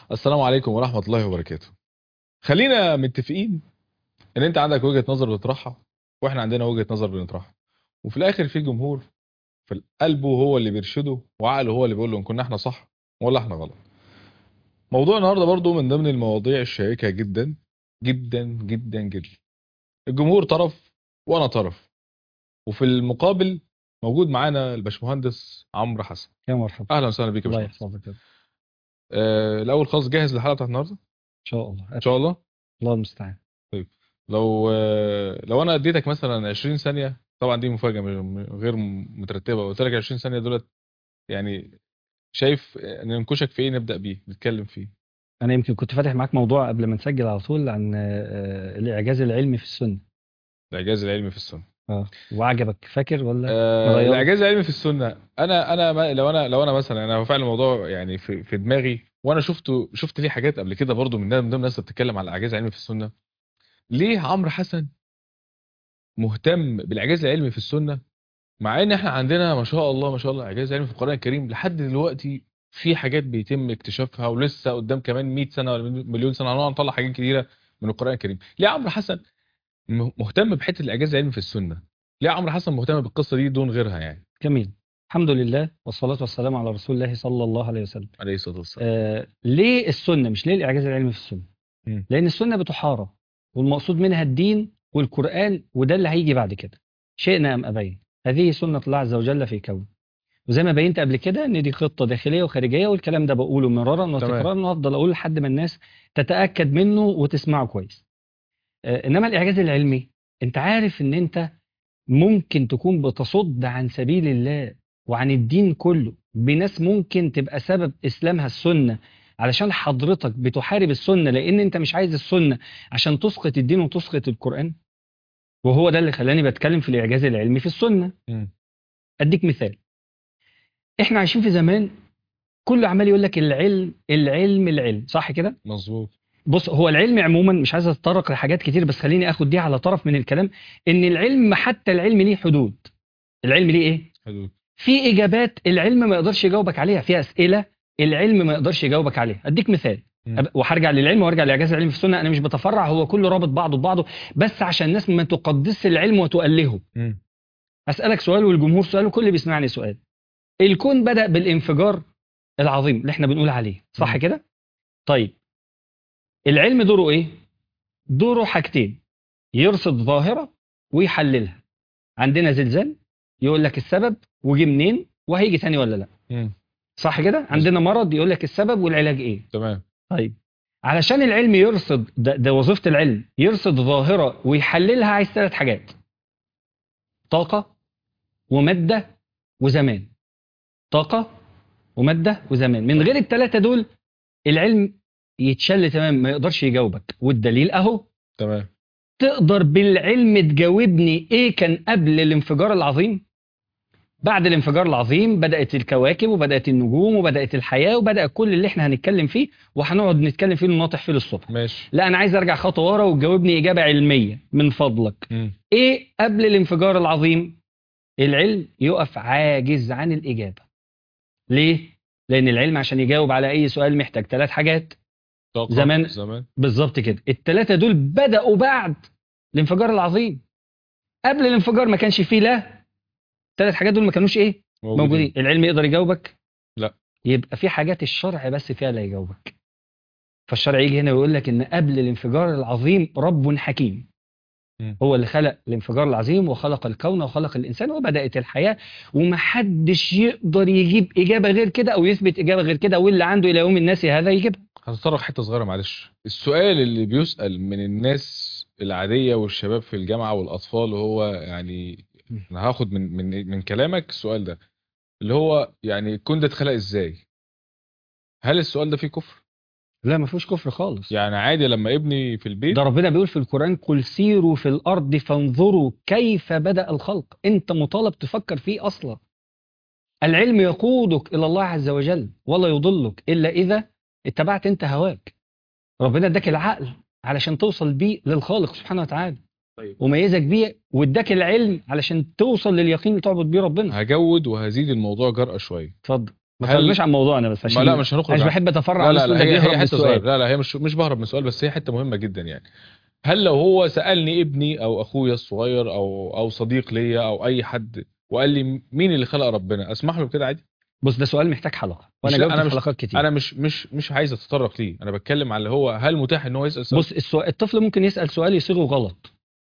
السلام عليكم ورحمة الله وبركاته خلينا متفقين ان انت عندك وجهة نظر بتطرحها واحنا عندنا وجهة نظر بنطرحها وفي الاخر في جمهور في قلبه هو اللي بيرشده وعقله هو اللي بيقول له ان كنا احنا صح ولا احنا غلط موضوع النهارده برضو من ضمن المواضيع الشائكة جدا جدا جدا جدا الجمهور طرف وانا طرف وفي المقابل موجود معانا الباشمهندس عمرو حسن يا مرحبا اهلا وسهلا بيك يا الله باشمهندس يحفظك يا رب. آه الاول خالص جاهز للحلقه بتاعت النهارده ان شاء الله ان شاء الله الله المستعان لو آه، لو انا اديتك مثلا 20 ثانيه طبعا دي مفاجاه م- م- غير م- مترتبه قلت لك 20 ثانيه دولت يعني شايف آه، ننكشك في ايه نبدا بيه نتكلم فيه انا يمكن كنت فاتح معاك موضوع قبل ما نسجل على طول عن آه، الاعجاز العلمي في السنه الاعجاز العلمي في السنه اه وعجبك فاكر ولا آه نغيره؟ الاعجاز العلمي في السنه انا انا ما- لو انا لو انا مثلا انا فعلا الموضوع يعني في, في دماغي وانا شفته شفت ليه حاجات قبل كده برضو من ضمن الناس اللي بتتكلم على الاعجاز العلمي في السنه ليه عمرو حسن مهتم بالاعجاز العلمي في السنه مع ان احنا عندنا ما شاء الله ما شاء الله اعجاز علمي في القران الكريم لحد دلوقتي في حاجات بيتم اكتشافها ولسه قدام كمان 100 سنه ولا مليون سنه هنقعد نطلع حاجات كتيره من القران الكريم ليه عمرو حسن م- مهتم بحته الاعجاز العلمي في السنه ليه عمرو حسن مهتم بالقصه دي دون غيرها يعني جميل الحمد لله والصلاه والسلام على رسول الله صلى الله عليه وسلم عليه الصلاه والسلام آه ليه السنه مش ليه الاعجاز العلمي في السنه مم. لان السنه بتحارى والمقصود منها الدين والقران وده اللي هيجي بعد كده شئنا ام ابينا هذه سنه الله عز وجل في كون وزي ما بينت قبل كده ان دي خطه داخليه وخارجيه والكلام ده بقوله مرارا وتكرارا وافضل اقول لحد ما الناس تتاكد منه وتسمعه كويس آه، انما الاعجاز العلمي انت عارف ان انت ممكن تكون بتصد عن سبيل الله وعن الدين كله بناس ممكن تبقى سبب اسلامها السنه علشان حضرتك بتحارب السنه لان انت مش عايز السنه عشان تسقط الدين وتسقط القران وهو ده اللي خلاني بتكلم في الاعجاز العلمي في السنه مم. اديك مثال احنا عايشين في زمان كله عمال يقول لك العلم العلم العلم صح كده مظبوط بص هو العلم عموما مش عايز اتطرق لحاجات كتير بس خليني اخد دي على طرف من الكلام ان العلم حتى العلم ليه حدود العلم ليه ايه حدود في اجابات العلم ما يقدرش يجاوبك عليها في اسئله العلم ما يقدرش يجاوبك عليها اديك مثال مم. أب- وهرجع للعلم وارجع لاعجاز العلم في السنه انا مش بتفرع هو كله رابط بعضه ببعضه بس عشان الناس ما تقدس العلم وتؤلهه مم. اسالك سؤال والجمهور سؤال وكل اللي بيسمعني سؤال الكون بدا بالانفجار العظيم اللي احنا بنقول عليه صح مم. كده طيب العلم دوره ايه دوره حاجتين يرصد ظاهره ويحللها عندنا زلزال يقول لك السبب وجي منين وهيجي تاني ولا لا مم. صح كده عندنا مرض يقول لك السبب والعلاج ايه تمام طيب علشان العلم يرصد ده, ده وظيفه العلم يرصد ظاهره ويحللها عايز ثلاث حاجات طاقه وماده وزمان طاقه وماده وزمان من غير الثلاثه دول العلم يتشل تمام ما يقدرش يجاوبك والدليل اهو تمام تقدر بالعلم تجاوبني ايه كان قبل الانفجار العظيم بعد الانفجار العظيم بدأت الكواكب وبدأت النجوم وبدأت الحياة وبدأ كل اللي احنا هنتكلم فيه وهنقعد نتكلم فيه ونناطح فيه للصبح ماشي لا انا عايز ارجع خطوه ورا وتجاوبني اجابه علميه من فضلك مم. ايه قبل الانفجار العظيم العلم يقف عاجز عن الاجابه ليه لان العلم عشان يجاوب على اي سؤال محتاج ثلاث حاجات طاقة زمان- زمان بالظبط كده الثلاثه دول بداوا بعد الانفجار العظيم قبل الانفجار ما كانش فيه لا الثلاث حاجات دول ما كانوش ايه موجودين العلم يقدر يجاوبك لا. يبقى في حاجات الشرع بس فيها لا يجاوبك فالشرع يجي هنا ويقول لك ان قبل الانفجار العظيم رب حكيم مم. هو اللي خلق الانفجار العظيم وخلق الكون وخلق الانسان وبدات الحياه ومحدش يقدر يجيب اجابه غير كده او يثبت اجابه غير كده واللي عنده الى يوم الناس هذا يجيبها هتطرق حته صغيره معلش السؤال اللي بيسأل من الناس العاديه والشباب في الجامعه والاطفال وهو يعني مم. انا هاخد من من من كلامك السؤال ده اللي هو يعني الكون ده اتخلق ازاي هل السؤال ده فيه كفر لا ما فيهوش كفر خالص يعني عادي لما ابني في البيت ده ربنا بيقول في القرآن قل سيروا في الأرض فانظروا كيف بدأ الخلق أنت مطالب تفكر فيه أصلا العلم يقودك إلى الله عز وجل ولا يضلك إلا إذا اتبعت أنت هواك ربنا اداك العقل علشان توصل بيه للخالق سبحانه وتعالى طيب. وميزك بيه واداك العلم علشان توصل لليقين اللي تعبد بيه ربنا هجود وهزيد الموضوع جرأة شويه اتفضل ما هل- خرجناش عن موضوعنا بس ما عشان لا مش هنخرج مش عن- بحب اتفرع لا عن لا السؤال لا ده هي بيهرب هي من حته السؤال. صغيره لا لا هي مش مش بهرب من السؤال بس هي حته مهمه جدا يعني هل لو هو سالني ابني او اخويا الصغير او او صديق ليا او اي حد وقال لي مين اللي خلق ربنا اسمح له كده عادي بص ده سؤال محتاج حلقه وانا مش- جاوبت أنا في مش- حلقات كتير انا مش مش مش عايز اتطرق ليه انا بتكلم على اللي هو هل متاح ان هو يسال سؤال بص السؤال الطفل ممكن يسال سؤال يصيغه غلط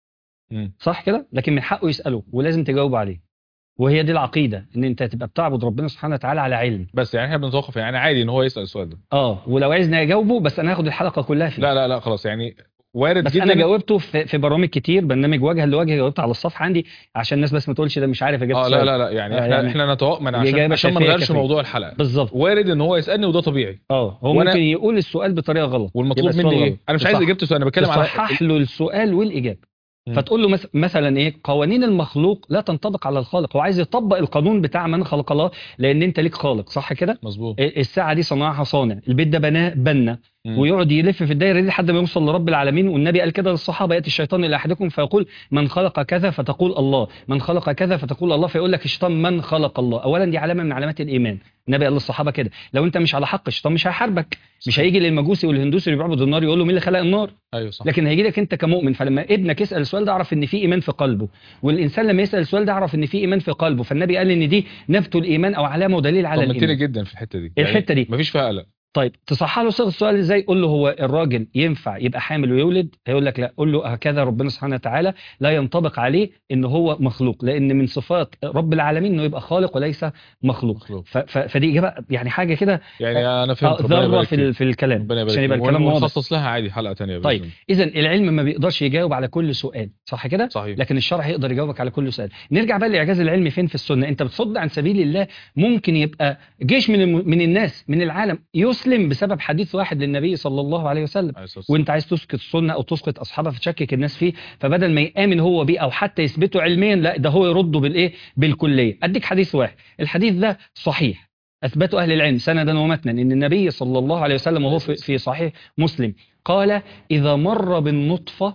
مم. صح كده لكن من حقه يساله ولازم تجاوب عليه وهي دي العقيده ان انت تبقى بتعبد ربنا سبحانه وتعالى على علم بس يعني احنا بنتوقف يعني عادي ان هو يسال السؤال ده اه ولو عايزني اجاوبه بس انا هاخد الحلقه كلها فيه لا لا لا خلاص يعني وارد بس جدا انا جاوبته في, في برامج كتير برنامج وجها لوجه جاوبت على الصفحه عندي عشان الناس بس ما تقولش ده مش عارف اجابه اه لا السؤال. لا لا يعني آه، احنا يعني احنا نتوقف من عشان الإجابة عشان ما شافية نغيرش كافية. موضوع الحلقه بالظبط وارد ان هو يسالني وده طبيعي اه هو وأنا- ممكن يقول السؤال بطريقه غلط والمطلوب يبقى السؤال مني ايه غلط. انا مش عايز تصح- اجابه السؤال انا بتكلم على تصحح له السؤال والاجابه مم. فتقول له مس- مثلا ايه قوانين المخلوق لا تنطبق على الخالق هو عايز يطبق القانون بتاع من خلق الله لان انت ليك خالق صح كده مظبوط إيه الساعه دي صنعها صانع البيت ده بناه بنا مم. ويقعد يلف في الدايره دي لحد ما يوصل لرب العالمين والنبي قال كده للصحابه ياتي الشيطان الى احدكم فيقول من خلق كذا فتقول الله من خلق كذا فتقول الله فيقول لك الشيطان من خلق الله اولا دي علامه من علامات الايمان النبي قال للصحابه كده لو انت مش على حق الشيطان مش هيحاربك مش هيجي للمجوسي والهندوسي اللي بيعبدوا النار يقول له مين اللي خلق النار ايوه صح لكن هيجي لك انت كمؤمن فلما ابنك يسال السؤال ده اعرف ان في ايمان في قلبه والانسان لما يسال السؤال ده اعرف ان في ايمان في قلبه فالنبي قال ان دي نبت الايمان او علامه ودليل على طمنتني الايمان جدا في الحته دي الحتة دي. مفيش فيها قلق طيب تصحح له صيغه السؤال ازاي قول له هو الراجل ينفع يبقى حامل ويولد هيقول لك لا قول له هكذا ربنا سبحانه وتعالى لا ينطبق عليه ان هو مخلوق لان من صفات رب العالمين انه يبقى خالق وليس مخلوق مخلوق ف- ف- فدي اجابه يعني حاجه كده يعني انا آه، فهمت ربنا ذره يبارك في ال- فيك. في الكلام ربنا يبارك عشان يبقى فيك. الكلام واضح ونخصص لها عادي حلقه ثانيه طيب اذا العلم ما بيقدرش يجاوب على كل سؤال صح كده صحيح لكن الشرع هيقدر يجاوبك على كل سؤال نرجع بقى للاعجاز العلمي فين في السنه انت بتصد عن سبيل الله ممكن يبقى جيش من الم... من الناس من العالم يسلم بسبب حديث واحد للنبي صلى الله عليه وسلم عليه الصلاة والسلام. وانت عايز تسقط السنه او تسقط اصحابها فتشكك الناس فيه فبدل ما يامن هو بيه او حتى يثبته علميا لا ده هو يرده بالايه بالكليه اديك حديث واحد الحديث ده صحيح اثبته اهل العلم سندا ومتنا ان النبي صلى الله عليه وسلم وهو في, في صحيح مسلم قال اذا مر بالنطفه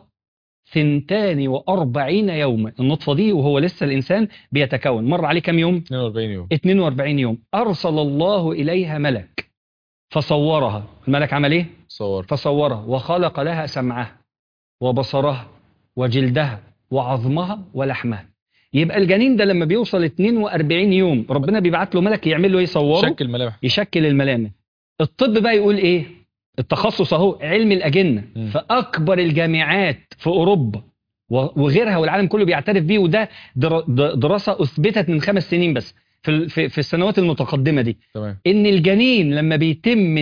ثنتان وأربعين يوما النطفة دي وهو لسه الإنسان بيتكون مر عليه كم يوم 42 يوم 42 يوم أرسل الله إليها ملك فصورها الملك عمل إيه صور فصورها وخلق لها سمعها وبصرها وجلدها وعظمها ولحمها يبقى الجنين ده لما بيوصل 42 يوم ربنا بيبعت له ملك يعمل له ايه يصوره شكل ملامح يشكل الملامح الطب بقى يقول ايه التخصص اهو علم الاجنه مم. فاكبر الجامعات في اوروبا و- وغيرها والعالم كله بيعترف بيه وده در- د- دراسه اثبتت من خمس سنين بس في ال- في في السنوات المتقدمه دي تمام ان الجنين لما بيتم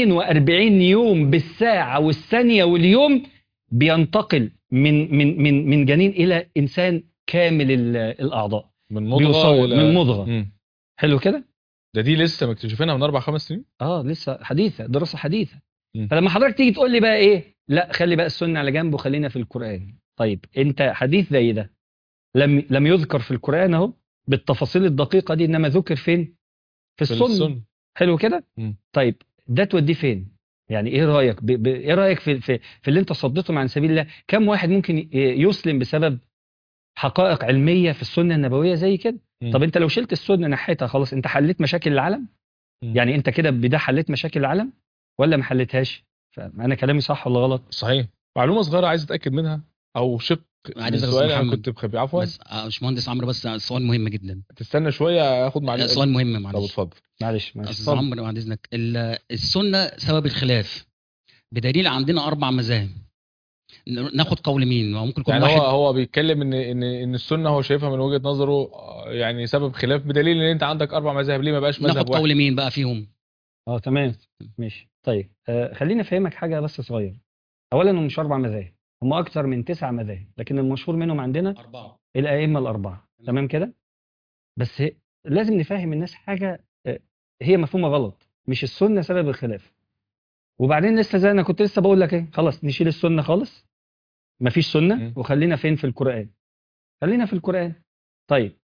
42 يوم بالساعه والثانيه واليوم بينتقل من من من من جنين الى انسان كامل ال- الاعضاء من مضغه بيصور إلى- من مضغه مم. حلو كده ده دي لسه مكتشفينها من اربع خمس سنين اه لسه حديثه دراسه حديثه مم. فلما حضرتك تيجي تقول لي بقى ايه لا خلي بقى السنه على جنب وخلينا في القران طيب انت حديث زي ده لم لم يذكر في القران اهو بالتفاصيل الدقيقه دي انما ذكر فين في في السنه السنه حلو كده مم. طيب ده توديه فين يعني ايه رايك ب... ب... ايه رايك في... في في اللي انت صدته عن سبيل الله كم واحد ممكن ي- يسلم بسبب حقائق علميه في السنه النبويه زي كده مم. طب انت لو شلت السنه ناحيتها خلاص انت حليت مشاكل العالم مم. يعني انت كده بده حليت مشاكل العالم ولا ما حليتهاش فانا كلامي صح ولا غلط صحيح معلومه صغيره عايز اتاكد منها او شق من عايز بس السؤال انا محمد. كنت بخبي عفوا بس آه، باشمهندس عمرو بس سؤال مهم جدا تستنى شويه اخد آه، معلومه سؤال مهم طب معلش اتفضل معلش معلش استاذ عمرو بعد اذنك ال- السنه سبب الخلاف بدليل عندنا اربع مذاهب ن- ناخد قول مين ما ممكن كل يعني واحد هو هو بيتكلم ان ان ان السنه هو شايفها من وجهه نظره آه، يعني سبب خلاف بدليل ان انت عندك اربع مذاهب ليه ما بقاش مذهب ناخد واحد قول مين بقى فيهم اه تمام ماشي طيب آه خليني افهمك حاجه بس صغيره اولا هم مش اربع مذاهب هم اكتر من تسع مذاهب لكن المشهور منهم عندنا اربعه الائمه الاربعه تمام كده بس هي- لازم نفهم الناس حاجه آه، هي مفهومه غلط مش السنه سبب الخلاف وبعدين لسه زي انا كنت لسه بقول لك ايه خلاص نشيل السنه خالص مفيش سنه مم. وخلينا فين في القران خلينا في القران طيب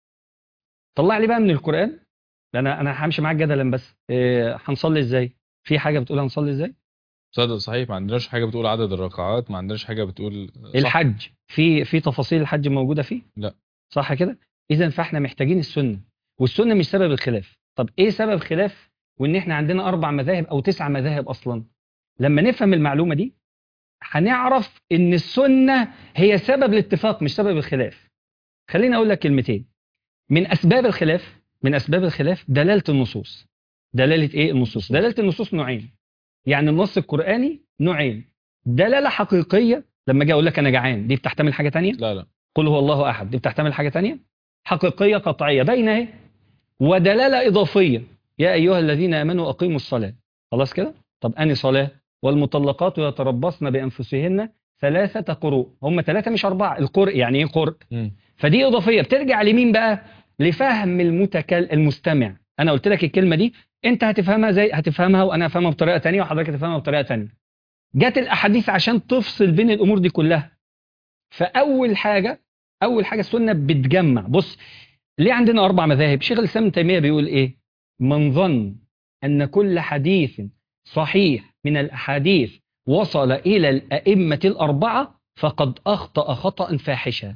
طلع لي بقى من القران انا انا همشي معاك جدلا بس إيه، هنصلي ازاي في حاجه بتقول هنصلي ازاي صدق صحيح ما عندناش حاجه بتقول عدد الركعات ما عندناش حاجه بتقول صح. الحج في في تفاصيل الحج موجوده فيه لا. صح كده اذا فاحنا محتاجين السنه والسنه مش سبب الخلاف طب ايه سبب خلاف وان احنا عندنا اربع مذاهب او تسع مذاهب اصلا لما نفهم المعلومه دي هنعرف ان السنه هي سبب الاتفاق مش سبب الخلاف خليني اقول لك كلمتين من اسباب الخلاف من اسباب الخلاف دلاله النصوص دلاله ايه النصوص دلاله النصوص نوعين يعني النص القراني نوعين دلاله حقيقيه لما اجي اقول لك انا جعان دي بتحتمل حاجه تانية لا لا قل هو الله احد دي بتحتمل حاجه تانية حقيقيه قطعيه باينه اهي ودلاله اضافيه يا ايها الذين امنوا اقيموا الصلاه خلاص كده طب اني صلاه والمطلقات يتربصن بانفسهن ثلاثه قروء هم ثلاثه مش اربعه القرء يعني ايه قرء مم. فدي اضافيه بترجع لمين بقى لفهم المتكل المستمع انا قلت لك الكلمه دي انت هتفهمها زي هتفهمها وانا هفهمها بطريقه تانية وحضرتك هتفهمها بطريقه تانية جت الاحاديث عشان تفصل بين الامور دي كلها فاول حاجه اول حاجه السنه بتجمع بص ليه عندنا اربع مذاهب شيخ الاسلام ابن تيميه بيقول ايه من ظن ان كل حديث صحيح من الاحاديث وصل الى الائمه الاربعه فقد اخطا خطا فاحشا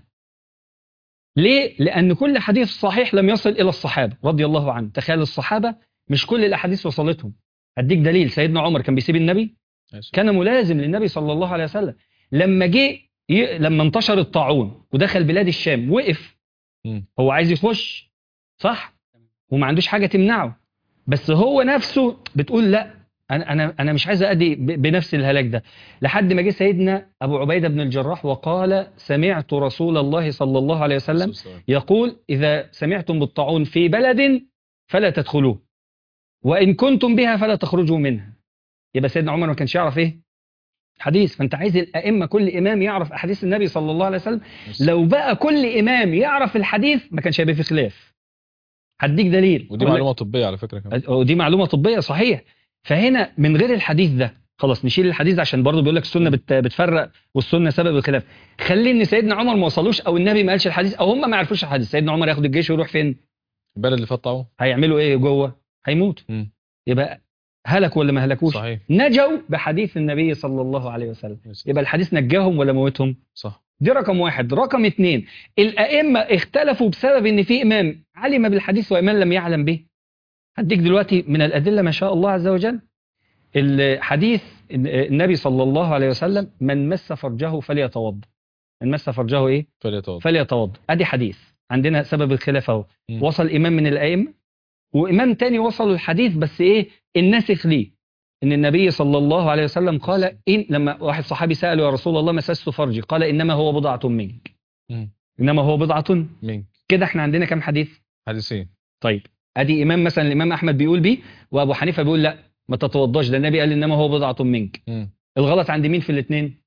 ليه لان كل حديث صحيح لم يصل الى الصحابه رضي الله عنه تخيل الصحابه مش كل الاحاديث وصلتهم اديك دليل سيدنا عمر كان بيسيب النبي كان ملازم للنبي صلى الله عليه وسلم لما جه ي... لما انتشر الطاعون ودخل بلاد الشام وقف مم. هو عايز يخش صح وما عندوش حاجه تمنعه بس هو نفسه بتقول لا انا انا انا مش عايز ادي ب- بنفس الهلاك ده لحد ما جه سيدنا ابو عبيده بن الجراح وقال سمعت رسول الله صلى الله عليه وسلم يقول إذا سمعتم بالطاعون في بلد فلا تدخلوه وإن كنتم بها فلا تخرجوا منها يبقى سيدنا عمر ما كانش يعرف إيه حديث فأنت عايز الأئمة كل إمام يعرف أحاديث النبي صلى الله عليه وسلم لو بقى كل إمام يعرف الحديث ما كانش هيبقى في خلاف هديك دليل ودي أقول لك- معلومه طبيه على فكره كمان ودي معلومة طبية صحيح فهنا من غير الحديث ده خلاص نشيل الحديث ده عشان برضه بيقول لك السنه بت- بتفرق والسنه سبب الخلاف خلي ان سيدنا عمر ما وصلوش او النبي ما قالش الحديث او هم ما عرفوش الحديث سيدنا عمر ياخد الجيش ويروح فين البلد اللي فات طاعون هيعملوا ايه جوه هيموت مم. يبقى هلكوا ولا ما هلكوش صحيح نجوا بحديث النبي صلى الله عليه وسلم يبقى الحديث نجاهم ولا موتهم صح دي رقم واحد رقم اتنين الأئمة اختلفوا بسبب ان في إمام علم بالحديث وإمام لم يعلم به هديك دلوقتي من الأدلة ما شاء الله عز وجل الحديث النبي صلى الله عليه وسلم من مس فرجه فليتوضا من مس فرجه ايه فليتوضا فليتوضا ادي حديث عندنا سبب الخلاف اهو مم. وصل إمام من الأئمة وإمام تاني وصل الحديث بس ايه الناسخ ليه ان النبي صلى الله عليه وسلم قال إن لما واحد صحابي سأله يا رسول الله مسست فرجي قال إنما هو بضعة منك مم. إنما هو بضعة مين كده احنا عندنا كام حديث حديثين طيب ادي امام مثلا الامام احمد بيقول بيه وابو حنيفه بيقول لا ما تتوضاش ده النبي قال انما هو بضعه منك مم. الغلط عند مين في الاثنين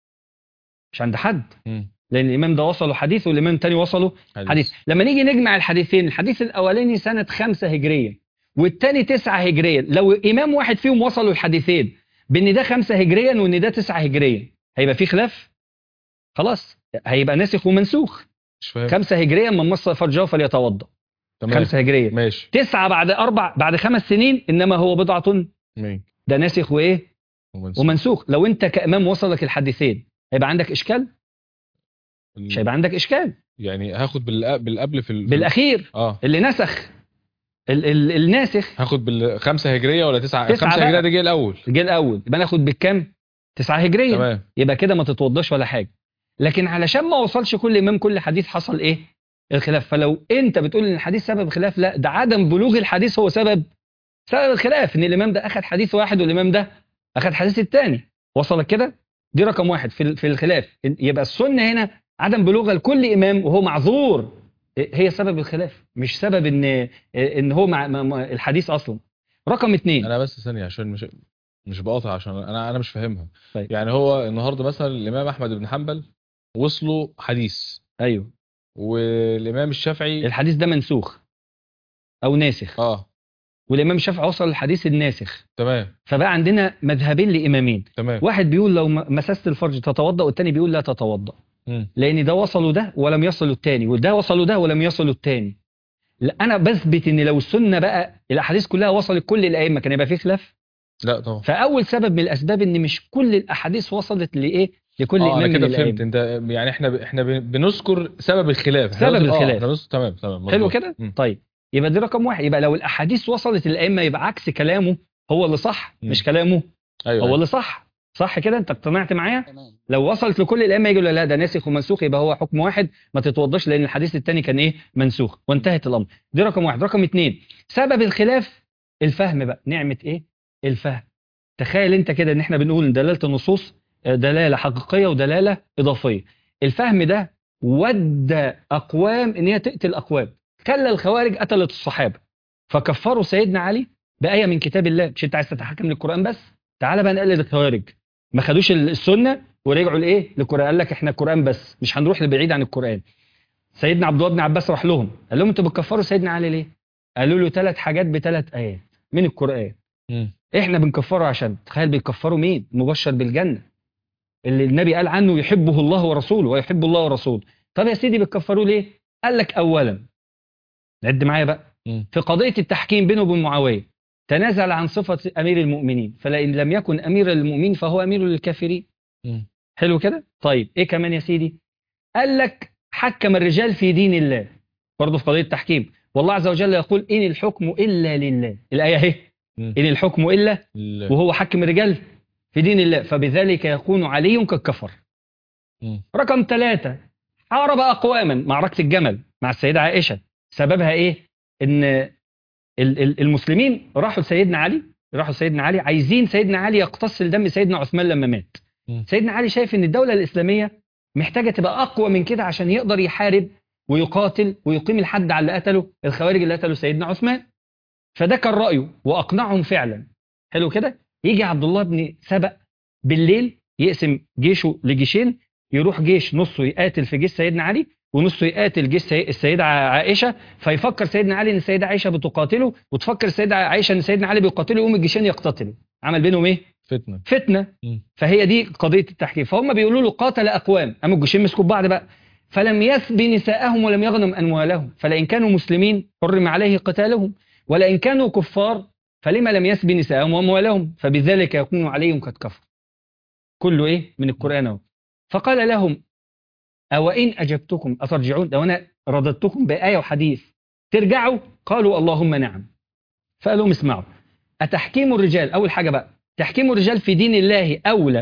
مش عند حد مم. لان الامام ده وصله حديث والامام الثاني وصله حديث لما نيجي نجمع الحديثين الحديث الاولاني سنه خمسة هجريه والثاني تسعة هجريا لو امام واحد فيهم وصلوا الحديثين بان ده خمسة هجريا وان ده تسعة هجريا هيبقى في خلاف خلاص هيبقى ناسخ ومنسوخ مش فاهم خمسة هجريا من مص فرجه فليتوضا تمام خمسة هجريا ماشي تسعة بعد أربع بعد خمس سنين إنما هو بضعة مين ده ناسخ وإيه ومنسوخ. ومنسوخ لو أنت كإمام وصلك الحديثين هيبقى عندك إشكال مش هيبقى عندك إشكال يعني هاخد بالأ- بالقبل في ال... في- بالأخير اه اللي نسخ ال ال الناسخ هاخد بالخمسة هجرية ولا تسعة تسعة خمسة بقى. هجرية ده جه الأول جه الأول يبقى ناخد بالكام تسعة هجرية تمام يبقى كده ما تتوضاش ولا حاجة لكن علشان ما وصلش كل إمام كل حديث حصل إيه الخلاف فلو أنت بتقول إن الحديث سبب خلاف لا ده عدم بلوغ الحديث هو سبب سبب الخلاف إن الإمام ده أخذ حديث واحد والإمام ده أخذ حديث الثاني وصلك كده دي رقم واحد في ال- في الخلاف يبقى السنة هنا عدم بلوغها لكل إمام وهو معذور هي سبب الخلاف مش سبب إن إن هو مع مع- مع الحديث أصلا رقم اثنين أنا بس ثانية عشان مش مش بقاطع عشان أنا أنا مش فاهمها طيب. يعني هو النهاردة مثلا الإمام أحمد بن حنبل وصلوا حديث أيوه والإمام الشافعي الحديث ده منسوخ أو ناسخ اه والإمام الشافعي وصل الحديث الناسخ تمام فبقى عندنا مذهبين لإمامين تمام واحد بيقول لو م- مسست الفرج تتوضأ والتاني بيقول لا تتوضأ مم. لأن ده وصلوا ده ولم يصلوا التاني وده وصلوا ده ولم يصلوا التاني لا أنا بثبت إن لو السنة بقى الأحاديث كلها وصلت كل الأئمة كان يبقى فيه خلاف لا طبعا فأول سبب من الأسباب إن مش كل الأحاديث وصلت لإيه لكل اه إمام انا من كده فهمت الأئمة انت يعني احنا ب... احنا ب... بنذكر سبب الخلاف سبب إحنا قلنا- اه الخلاف. إحنا بنذكر- تمام تمام حلو مظبوط. كده مم. طيب يبقى دي رقم واحد يبقى لو الاحاديث وصلت الائمه يبقى عكس كلامه هو اللي صح مم. مش كلامه ايوه هو اللي صح صح كده انت اقتنعت معايا تمام لو وصلت لكل الائمه يقولوا لا ده ناسخ ومنسوخ يبقى هو حكم واحد ما تتوضاش لان الحديث الثاني كان ايه منسوخ وانتهت الامر دي رقم واحد رقم اتنين سبب الخلاف الفهم بقى نعمه ايه الفهم تخيل انت كده ان احنا بنقول ان دلاله النصوص آه، دلاله حقيقيه ودلاله اضافيه الفهم ده ودى اقوام ان هي تقتل اقوام خلى الخوارج قتلت الصحابه فكفروا سيدنا علي بايه من كتاب الله مش انت عايز تتحكم للقران بس تعالى بقى نقلد الخوارج ما خدوش السنه ورجعوا لايه للقران قال لك احنا القران بس مش هنروح لبعيد عن القران سيدنا عبد الله بن عباس راح لهم قال لهم انتوا بتكفروا سيدنا علي ليه قالوا له ثلاث حاجات بثلاث ايات من القران مم. احنا بنكفره عشان تخيل بيكفروا مين مبشر بالجنه اللي النبي قال عنه يحبه الله ورسوله ويحب الله ورسوله طب يا سيدي بتكفروه ليه قال لك اولا نعد معايا بقى مم. في قضيه التحكيم بينه وبين معاويه تنازل عن صفه امير المؤمنين فلئن لم يكن امير المؤمنين فهو امير للكافرين مم. حلو كده طيب ايه كمان يا سيدي قال لك حكم الرجال في دين الله برضه في قضيه التحكيم والله عز وجل يقول ان الحكم الا لله الايه اهي مم. ان الحكم الا ال- وهو حكم الرجال في دين الله فبذلك يكون علي قد كفر مم. رقم ثلاثة حارب أقواما معركة الجمل مع السيدة عائشة سببها إيه؟ إن ال- ال- المسلمين راحوا لسيدنا علي راحوا لسيدنا علي عايزين سيدنا علي يقتص دم سيدنا عثمان لما مات مم. سيدنا علي شايف إن الدولة الإسلامية محتاجة تبقى أقوى من كده عشان يقدر يحارب ويقاتل ويقيم الحد على اللي قتله الخوارج اللي قتلوا سيدنا عثمان فده كان رأيه وأقنعهم فعلا حلو كده يجي عبد الله بن سبأ بالليل يقسم جيشه لجيشين يروح جيش نصه يقاتل في جيش سيدنا علي ونصه يقاتل جيش سي- السيدة ع- عائشة فيفكر سيدنا علي ان السيدة عائشة بتقاتله وتفكر السيدة عائشة ان سيدنا علي بيقاتله يقوم الجيشين يقتتلوا عمل بينهم ايه فتنه فتنة مم. فهي دي قضية التحكيم فهم بيقولوا له قاتل أقوام أما الجيشين مسكوا بعض بقى فلم يسبي نساءهم ولم يغنم أموالهم فلئن كانوا مسلمين حرم عليه قتالهم ولئن كانوا كفار فلما لم يسبي نساءهم وأموالهم فبذلك يكون عليهم قد كفر كله إيه من القرآن أهو فقال لهم أو إن أجبتكم أترجعون لو أنا رددتكم بآية وحديث ترجعوا قالوا اللهم نعم فقال لهم اسمعوا أتحكيم الرجال أول حاجة بقى تحكيم الرجال في دين الله أولى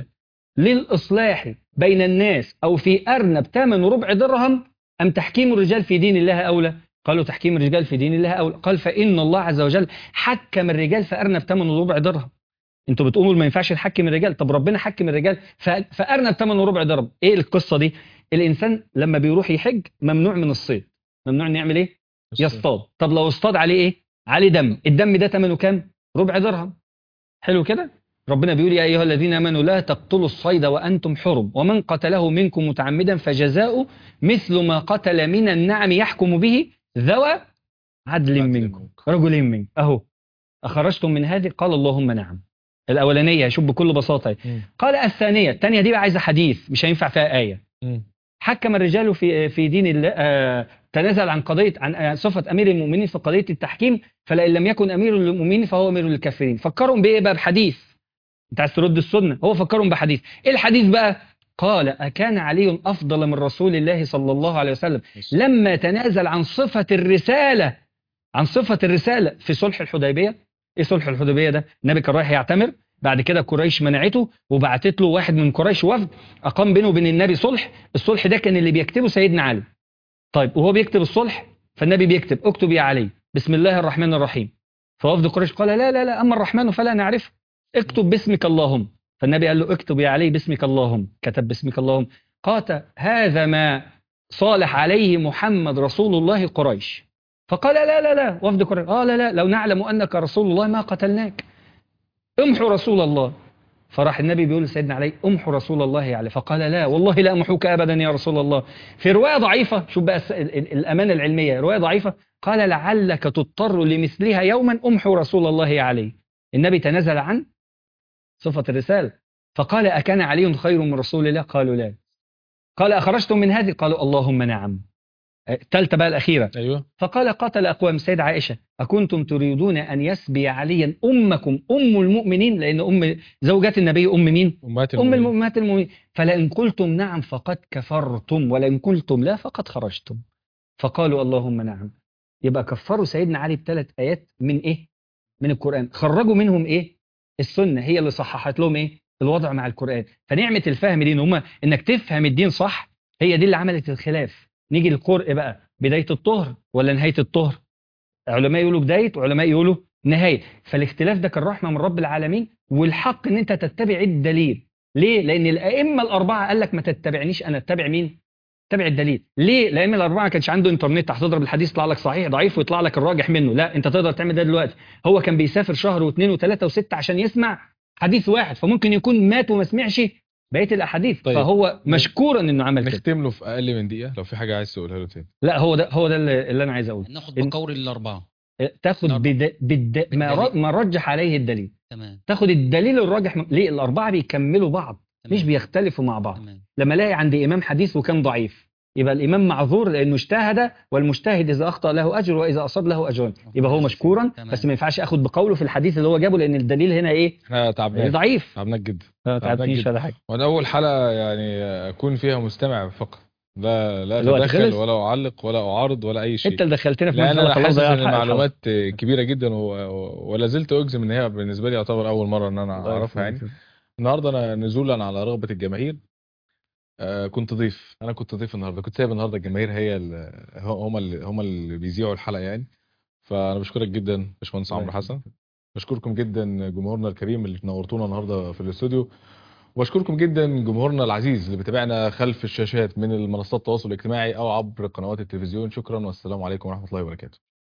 للإصلاح بين الناس أو في أرنب ثمن ربع درهم أم تحكيم الرجال في دين الله أولى قالوا تحكيم الرجال في دين الله أولى قال فإن الله عز وجل حكم الرجال في أرنب ثمن ربع درهم انتوا بتقولوا ما ينفعش نحكم الرجال طب ربنا حكم الرجال ف- فأرنب ثمن ربع درهم ايه القصة دي الإنسان لما بيروح يحج ممنوع من الصيد ممنوع انه يعمل ايه يصطاد طب لو اصطاد عليه ايه عليه دم الدم ده ثمنه كام ربع درهم حلو كده ربنا بيقول يا ايها الذين امنوا لا تقتلوا الصيد وانتم حرم ومن قتله منكم متعمدا فجزاؤه مثل ما قتل من النعم يحكم به ذوى عدل عدل منكم منكم. رجل منكم اهو اخرجتم من هذه قال اللهم نعم الاولانيه شوف بكل بساطه مم. قال الثانيه الثانيه دي بقى عايزه حديث مش هينفع فيها ايه مم. حكم الرجال في في دين الله آه، تنازل عن قضيه عن آه، صفه امير المؤمنين في قضيه التحكيم فلئن لم يكن امير المؤمنين فهو امير للكافرين فكرهم بايه بقى بحديث انت عايز ترد السنه هو فكرهم بحديث ايه الحديث بقى قال اكان علي افضل من رسول الله صلى الله عليه وسلم لما تنازل عن صفه الرساله عن صفه الرساله في صلح الحديبيه ايه صلح الحديبيه ده النبي كان رايح يعتمر بعد كده قريش منعته وبعتت له واحد من قريش وفد اقام بينه وبين النبي صلح الصلح ده كان اللي بيكتبه سيدنا علي طيب وهو بيكتب الصلح فالنبي بيكتب اكتب يا علي بسم الله الرحمن الرحيم فوفد قريش قال لا لا لا اما الرحمن فلا نعرفه اكتب باسمك اللهم فالنبي قال له اكتب يا علي باسمك اللهم كتب باسمك اللهم قال هذا ما صالح عليه محمد رسول الله قريش فقال لا لا لا وفد قريش قال لا لا لو نعلم انك رسول الله ما قتلناك امحوا رسول الله فراح النبي بيقول لسيدنا علي امحوا رسول الله يا علي فقال لا والله لا امحوك ابدا يا رسول الله في روايه ضعيفه شوف بقى الس- ال- ال- الامانه العلميه روايه ضعيفه قال لعلك تضطر لمثلها يوما امحوا رسول الله يا علي النبي تنازل عن صفه الرساله فقال اكان علي خير من رسول الله قالوا لا قال اخرجتم من هذه قالوا اللهم نعم الثالثه بقى الاخيره ايوه فقال قاتل أقوام سيد عائشة أكنتم تريدون أن يسبي عليا أمكم أم المؤمنين لأن أم زوجات النبي أم مين؟ امهات أم المؤمنين. المؤمنات المؤمنين فلئن قلتم نعم فقد كفرتم ولئن قلتم لا فقد خرجتم فقالوا اللهم نعم يبقى كفروا سيدنا علي بثلاث ايات من ايه من القران خرجوا منهم ايه السنه هي اللي صححت لهم ايه الوضع مع القران فنعمه الفهم دي ان هم انك تفهم الدين صح هي دي اللي عملت الخلاف نيجي للقرء بقى بدايه الطهر ولا نهايه الطهر علماء يقولوا بدايه وعلماء يقولوا نهايه فالاختلاف ده كان رحمه من رب العالمين والحق ان انت تتبع الدليل ليه لان الائمه الاربعه قال لك ما تتبعنيش انا اتبع مين تبع الدليل ليه لان الاربعه ما كانش عنده انترنت هتضرب الحديث يطلع لك صحيح ضعيف ويطلع لك الراجح منه لا انت تقدر تعمل ده دلوقتي هو كان بيسافر شهر واثنين وثلاثه وسته عشان يسمع حديث واحد فممكن يكون مات وما سمعش بقيه الاحاديث طيب. فهو مشكورا انه عمل كده نختم له في اقل من دقيقه لو في حاجه عايز تقولها له تاني لا هو ده هو ده اللي اللي انا عايز اقوله ناخد إن- بقول الاربعه تاخد الأربعة. بد... بد... ما, ر... بالدليل. ما رجح عليه الدليل تمام تاخد الدليل الراجح من... ليه الاربعه بيكملوا بعض تمام. مش بيختلفوا مع بعض تمام لما الاقي عند امام حديث وكان ضعيف يبقى الامام معذور لانه اجتهد والمجتهد اذا اخطا له اجر واذا اصاب له اجران يبقى هو مشكورا تمام. بس ما ينفعش اخد بقوله في الحديث اللي هو جابه لان الدليل هنا ايه احنا تعبناك ضعيف تعبناك جدا ما تعبنيش جدا. ولا حاجه وانا اول حلقه يعني اكون فيها مستمع فقط لا لا الوقت اتدخل خلص؟ ولا اعلق ولا اعارض ولا اي شيء انت اللي دخلتنا في لان مسألة انا خلاص حاسس ضيعت ان حق الحلقة. المعلومات كبيره جدا و... و- ولا زلت اجزم ان هي بالنسبه لي يعتبر اول مره ان انا الله اعرفها يعني يخليك. النهارده انا نزولا على رغبه الجماهير آه كنت ضيف انا كنت ضيف النهارده كنت سايب النهارده الجماهير هي ال- هم اللي هم اللي بيذيعوا الحلقه يعني فانا بشكرك جدا باشمهندس الله عمرو حسن بشكركم جدا جمهورنا الكريم اللي نورتونا النهارده في الاستوديو واشكركم جدا جمهورنا العزيز اللي بيتابعنا خلف الشاشات من المنصات التواصل الاجتماعي او عبر قنوات التلفزيون شكرا والسلام عليكم ورحمه الله وبركاته